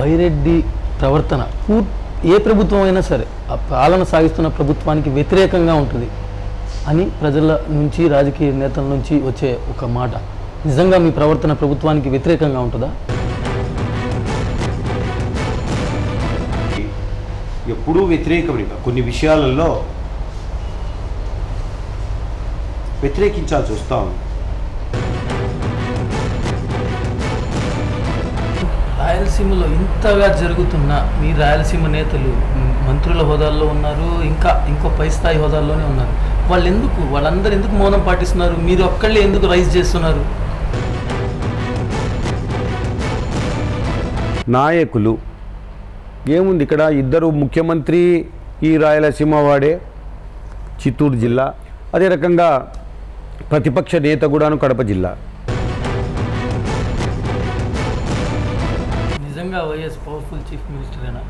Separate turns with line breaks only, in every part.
బైరెడ్డి ప్రవర్తన poor a ప్రభుత్వం అయినా సరే ఆ పాలన సాగిస్తున్న ప్రభుత్వానికి వ్యతిరేకంగా ఉంటుంది అని ప్రజల నుంచి రాజకీయ నేతల నుంచి వచ్చే ఒక మాట నిజంగా మీ ప్రవర్తన ప్రభుత్వానికి వ్యతిరేకంగా ఉంటుందా
ఎప్పుడూ వ్యతిరేకమే కొన్ని విషయాలలో వ్యతిరేకించాల్సి వస్తూ ఉంది
రాయలసీమలో ఇంతగా జరుగుతున్న మీ రాయలసీమ నేతలు మ్, మంత్రుల హోదాల్లో ఉన్నారు ఇంకా ఇంకో పై స్థాయి హోదాల్లోనే ఉన్నారు వాళ్ళు ఎందుకు వాళ్ళందరూ ఎందుకు మౌనం పాటిస్తున్నారు మీరు ఒక్కళ్ళే ఎందుకు రైజ్ చేస్తున్నారు
నాయకులు ఏముంది ఇక్కడ ఇద్దరు ముఖ్యమంత్రి ఈ రాయలసీమ వాడే చిత్తూరు జిల్లా అదే రకంగా ప్రతిపక్ష నేత కూడాను కడప జిల్లా
నిజంగా వైఎస్ పవర్ఫుల్ చీఫ్ మినిస్టరేనా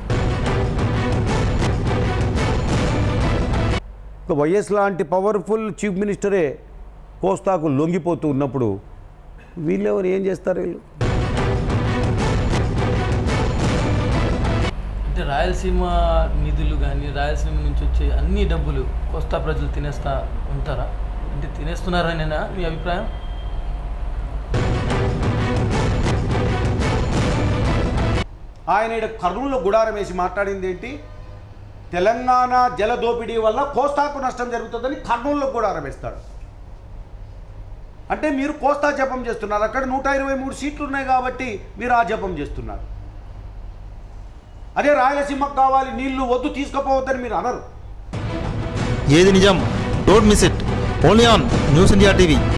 ఇక వైఎస్ లాంటి పవర్ఫుల్ చీఫ్ మినిస్టరే కోస్తాకు లొంగిపోతూ ఉన్నప్పుడు వీళ్ళెవరు ఏం చేస్తారు వీళ్ళు
అంటే రాయలసీమ నిధులు కానీ రాయలసీమ నుంచి వచ్చే అన్ని డబ్బులు కోస్తా ప్రజలు తినేస్తా ఉంటారా అంటే తినేస్తున్నారనేనా మీ అభిప్రాయం
ఆయన ఈడ కర్నూలులో గుడారం వేసి మాట్లాడింది ఏంటి తెలంగాణ జల దోపిడీ వల్ల కోస్తాకు నష్టం జరుగుతుందని కర్నూలులో గుడారం వేస్తాడు అంటే మీరు కోస్తా జపం చేస్తున్నారు అక్కడ నూట ఇరవై మూడు సీట్లు ఉన్నాయి కాబట్టి మీరు ఆ జపం చేస్తున్నారు అదే రాయలసీమకు కావాలి నీళ్లు వద్దు తీసుకుపోవద్దని మీరు అనరు
ఏది నిజం don't miss it only on news India TV